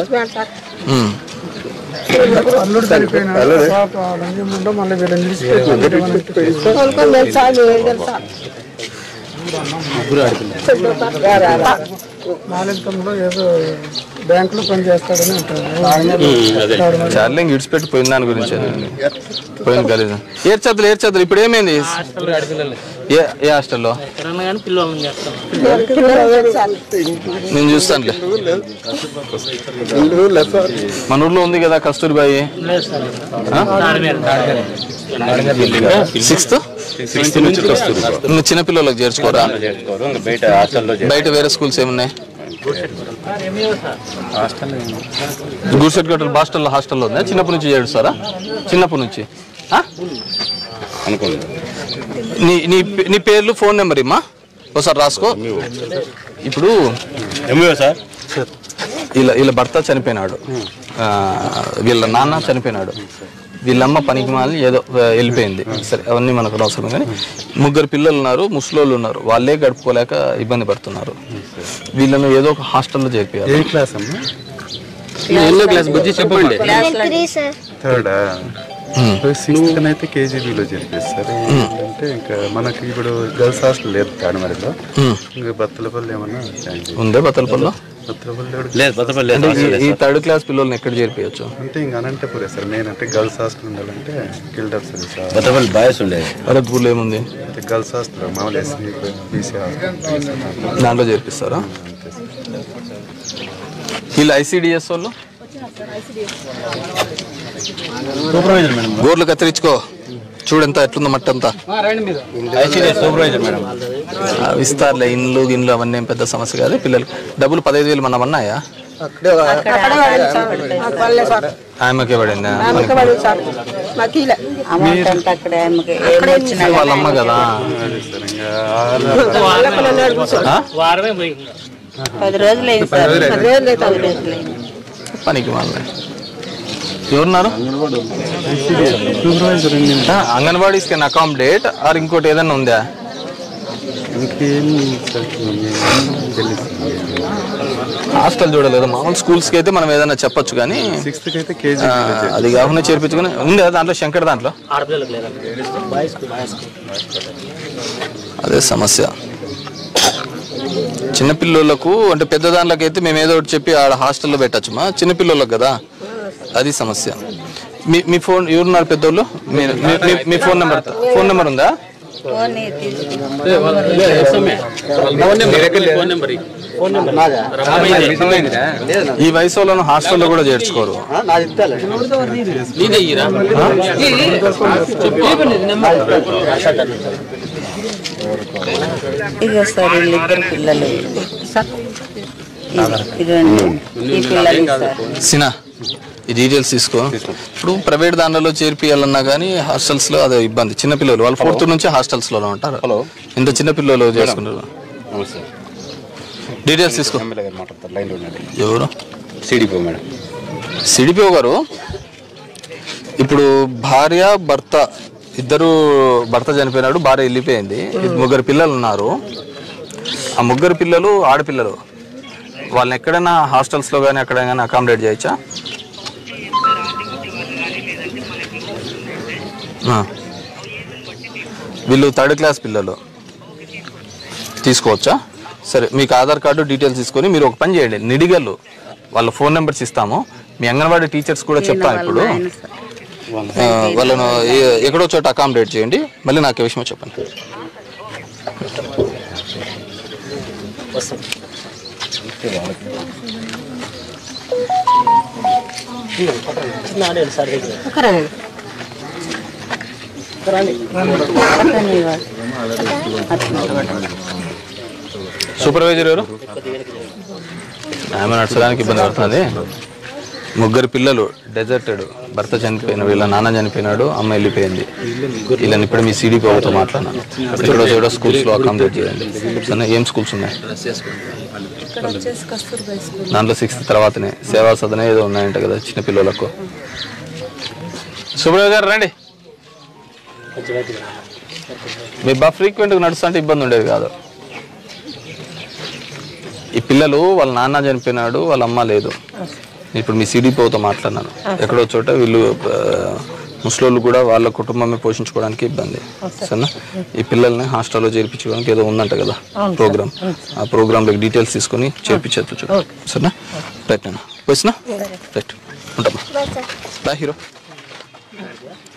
ఉమ్. అల్లుడు చనిపోయినాడు పాప లంజముండో మళ్ళీ వీళ్ళని విడిచిపెట్టి మాలింతంలో ఏదో బ్యాంకులో పని చేస్తాడని అంటారు చార్లింగ్ ఇడిచిపెట్టి పోయిన దాని గురించి పోయిన కలిసి ఏడ్చద్దులు ఏడ్చద్దులు ఇప్పుడు ఏమైంది ఏ ఏ హాస్టల్లో నేను చూస్తానులే మన ఊర్లో ఉంది కదా కస్తూరిబాయి సిక్స్త్ సిక్స్త్ నుంచి కస్తూరు ఇంకా చిన్నపిల్లలకు చేర్చుకోరా చేసుకోరు ఇంకా బయట హాస్టల్లో బయట వేరే స్కూల్స్ ఏమున్నాయి గుడిసెట్ గట్ల హాస్టల్లో హాస్టల్లో ఉందా చిన్నప్పటి నుంచి చేరుస్తారా చిన్నప్పటి నుంచి ఆ? అనుకోండి నీ నీ నీ పేర్లు ఫోన్ నెంబర్ ఇమ్మా ఒకసారి రాసుకో ఇప్పుడు ఎంఈఓ సార్ వీళ్ళ వీళ్ళ భర్త చనిపోయినాడు ఆ, వీళ్ళ నాన్న చనిపోయినాడు వీళ్ళమ్మ పనికి మాలి ఏదో ఆ, వెళ్ళిపోయింది సరే అవన్నీ మనకు అవసరం కానీ ముగ్గురు పిల్లలు ఉన్నారు ముసలోళ్ళు ఉన్నారు వాళ్ళే గడుపుకోలేక ఇబ్బంది పడుతున్నారు వీళ్ళను ఏదో ఒక హాస్టల్లో చేర్పియాలి ఏ క్లాస్ అమ్మా ఎన్నో క్లాస్ బుద్ధి చెప్పండి థర్డా సిక్స్త్ అయితే కేజీబీలో చేర్పిస్తారు ఏంటంటే ఇంకా మనకి ఇప్పుడు గర్ల్స్ హాస్టల్ లేదు తాడిమరిలో ఇంకా బత్తలపల్లి ఏమన్నా జాయిన్ చేయాలి. ఉందే బతలపల్లో బత్తలపల్లి కూడా లేదు బతపల్లి అంటే ఈ- ఈ థర్డ్ క్లాస్ పిల్లల్ని ఎక్కడ చేర్పించచ్చు అంటే ఇంకా అనంతపురే సార్ మెయిన్ అంటే గర్ల్స్ హాస్టల్ ఉండాలంటే గిల్డప్ సర్వీస్ బతపల్లి బాయ్స్ ఉండేది భరత్పూర్లో ఏముంది అంటే గర్ల్స్ హాస్టల్ మామూలు ఎస్సీ బీసీ హాస్టల్ దాంట్లో చేర్పిస్తారా వీళ్ళు ఐసీడిఎస్ వాళ్ళు సూపర్వైజర్ మేడం గోర్లు కత్తిరించుకో చూడెంత ఎట్లుందో మట్టి అంతా ఐసీడీఎస్ సూపర్వైజర్ మేడం ఆ, ఇస్తారులే ఇండ్లు గిన్లు అవన్నీ ఏం పెద్ద సమస్య కాదు పిల్లలు డబ్బులు పదహైదు వేలు మనం అన్నాయా ఆమెకే పడిందా అమౌంట్ అంతా అక్కడ ఆమెకి ఏం వచ్చినా వాళ్ళ అమ్మ కదా సార్ ఇంకా ఆ? పది రోజులు అయింది సార్ పది రోజులు అయింది పనికి వాళ్ళ ఎవరున్నారు supervisor anganwadis can accommodate or ఇంకోటి ఏదైనా ఉందా ఇంకేం సార్ తెలియదు హాస్టల్ చూడలేదు మామూలు స్కూల్స్కి అయితే మనం ఏదైనా చెప్పొచ్చు కానీ సిక్స్త్కి అయితే కేజీ ఆ, అది కాకుండా చేర్పించుకుని ఉంది దాంట్లో శంకర్ దాంట్లో అదే సమస్య చిన్నపిల్లలకు అంటే పెద్ద దాంట్లోకి అయితే మేము ఏదో ఒకటి చెప్పి ఆడ హాస్టల్లో పెట్టచ్చు మా చిన్నపిల్లలకు కదా అది సమస్య మీ మీ ఫోన్ ఎవరున్నారు పెద్దోళ్ళు మీరు మీ- మీ- మీ ఫోన్ నెంబర్ ఫోన్ నెంబర్ ఉందా ఫోన్ తీసుకుని ఈ వయసు వాళ్ళను హాస్టల్లో కూడా చేర్చుకోరు ఇదిగో సార్ వీళ్ళిద్దరు పిల్లలు ఇదండి ఈ పిల్లలు సార్ సినా ఈ డీటెయిల్స్ తీసుకో ఇప్పుడు ప్రైవేట్ దాంట్లో చేర్పియాలన్నా కానీ హాస్టల్స్లో అదే ఇబ్బంది చిన్నపిల్లలు వాళ్ళు ఫోర్త్ నుంచి హాస్టల్స్లో ఉంటారు హలో ఇంత చిన్నపిల్లలు చేసుకుంటారు నమస్తే డీటెయిల్స్ తీసుకో ఎమ్మెల్యే గారు మాట్లాడతారు లైన్లో ఉండండి ఎవరు సిడిపో మేడం సిడిపిఓ గారు ఇప్పుడు భార్య భర్త ఇద్దరు భర్త చనిపోయినాడు భార్య వెళ్ళిపోయింది ముగ్గురు పిల్లలు ఉన్నారు ఆ ముగ్గురు పిల్లలు ఆడపిల్లలు వాళ్ళని ఎక్కడైనా హాస్టల్స్లో కానీ ఎక్కడైనా అకామిడేట్ చేయొచ్చా ఆ. వీళ్ళు థర్డ్ క్లాస్ పిల్లలు తీసుకోవచ్చా సరే మీకు ఆధార్ కార్డు డీటెయిల్స్ తీసుకొని మీరు ఒక పని చేయండి నిడిగల్లు వాళ్ళ ఫోన్ నెంబర్స్ ఇస్తాము మీ అంగన్వాడీ టీచర్స్ కూడా చెప్తాం ఇప్పుడు ఆ, వాళ్ళను ఏ- ఎక్కడో చోట అకామిడేట్ చేయండి మళ్ళీ నాకు ఈ విషయం చెప్పండి సూపర్వైజర్ ఎవరు ఆమె నడచడానికి ఇబ్బంది పడుతుంది ముగ్గురు పిల్లలు డెజర్టెడ్ భర్త చనిపోయినాడు వీళ్ళ నాన్న చనిపోయినాడు అమ్మ వెళ్ళిపోయింది వీళ్ళని ఇప్పుడు మీ సిడి పోవతో మాట్లాడినాను ఎక్కడో చోట స్కూల్స్లో అకామిడేట్ చేయండి సరే ఏం స్కూల్స్ ఉన్నాయి దాంట్లో సిక్స్త్ తర్వాతనే సేవా సదన ఏదో ఉన్నాయంట కదా చిన్న పిల్లలకు సుబ్రహ్మ గారు రండి మీరు బాగా ఫ్రీక్వెంట్గా నడుస్తుంటే ఇబ్బంది ఉండేది కాదు ఈ పిల్లలు వాళ్ళ నాన్న చనిపోయినాడు వాళ్ళ అమ్మ లేదు ఇప్పుడు మీ సిడిపోతో మాట్లాడినాను ఎక్కడో చోట వీళ్ళు ఆ, ముసలోళ్ళు కూడా వాళ్ళ కుటుంబమే పోషించుకోవడానికి ఇబ్బంది సరేనా ఈ పిల్లల్ని హాస్టల్లో చేర్పించుకోవడానికి ఏదో ఉందంట కదా ప్రోగ్రామ్ ఆ ప్రోగ్రాంలో డీటెయిల్స్ తీసుకొని చేర్పించచ్చు చూడు సరేనా రైట్ నేను వచ్చినా రైట్ ఉంటామా బా హీరో